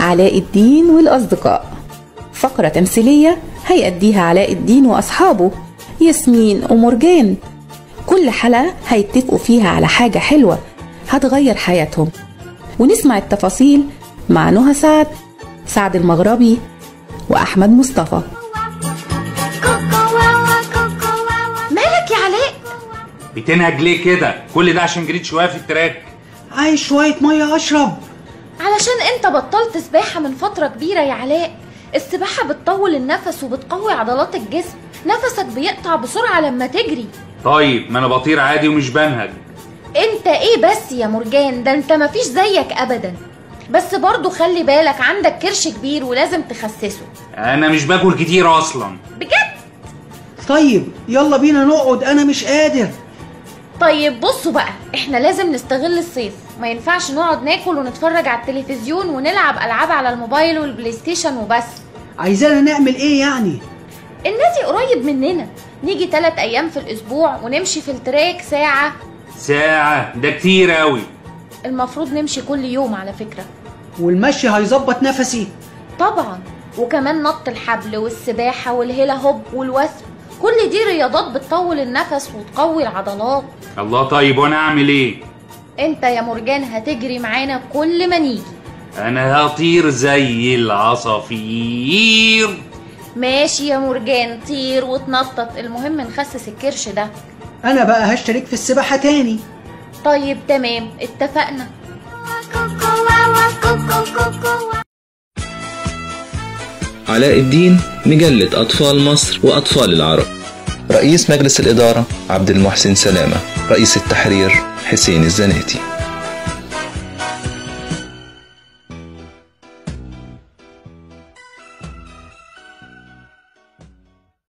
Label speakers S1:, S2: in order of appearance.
S1: علاء الدين والأصدقاء فقرة تمثيلية هيأديها علاء الدين وأصحابه ياسمين ومرجان كل حلقة هيتفقوا فيها على حاجة حلوة هتغير حياتهم ونسمع التفاصيل مع نهى سعد سعد المغربي وأحمد مصطفى
S2: مالك يا علاء
S3: بتنهج ليه كده كل ده عشان جريت شويه في التراك
S4: عايز شوية مية أشرب
S2: علشان انت بطلت سباحة من فترة كبيرة يا علاء السباحة بتطول النفس وبتقوي عضلات الجسم نفسك بيقطع بسرعة لما تجري
S3: طيب ما انا بطير عادي ومش بنهج
S2: انت ايه بس يا مرجان ده انت مفيش زيك ابدا بس برضو خلي بالك عندك كرش كبير ولازم تخسسه
S3: انا مش باكل كتير اصلا
S2: بجد
S4: طيب يلا بينا نقعد أنا مش قادر
S2: طيب بصوا بقى احنا لازم نستغل الصيف ما ينفعش نقعد ناكل ونتفرج على التلفزيون ونلعب العاب على الموبايل والبلاي ستيشن وبس
S4: عايزانا نعمل إيه يعني؟
S2: النادي قريب مننا نيجي تلات ايام في الاسبوع ونمشي في التراك ساعة
S3: ساعه ده كتير قوي
S2: المفروض نمشي كل يوم على فكرة
S4: والمشي هيظبط نفسي
S2: طبعا وكمان نط الحبل والسباحة والهيلا هوب والوثب كل دي رياضات بتطول النفس وتقوي العضلات
S3: الله طيب وانا اعمل ايه
S2: انت يا مرجان هتجري معانا كل ما نيجي
S3: انا هطير زي العصافير
S2: ماشي يا مرجان طير وتنطط المهم نخسس الكرش ده
S4: أنا بقى هشترك في السباحة تاني
S2: طيب تمام اتفقنا
S5: علاء الدين مجلة أطفال مصر وأطفال العرب رئيس مجلس الإدارة عبد المحسن سلامة رئيس التحرير حسين الزناتي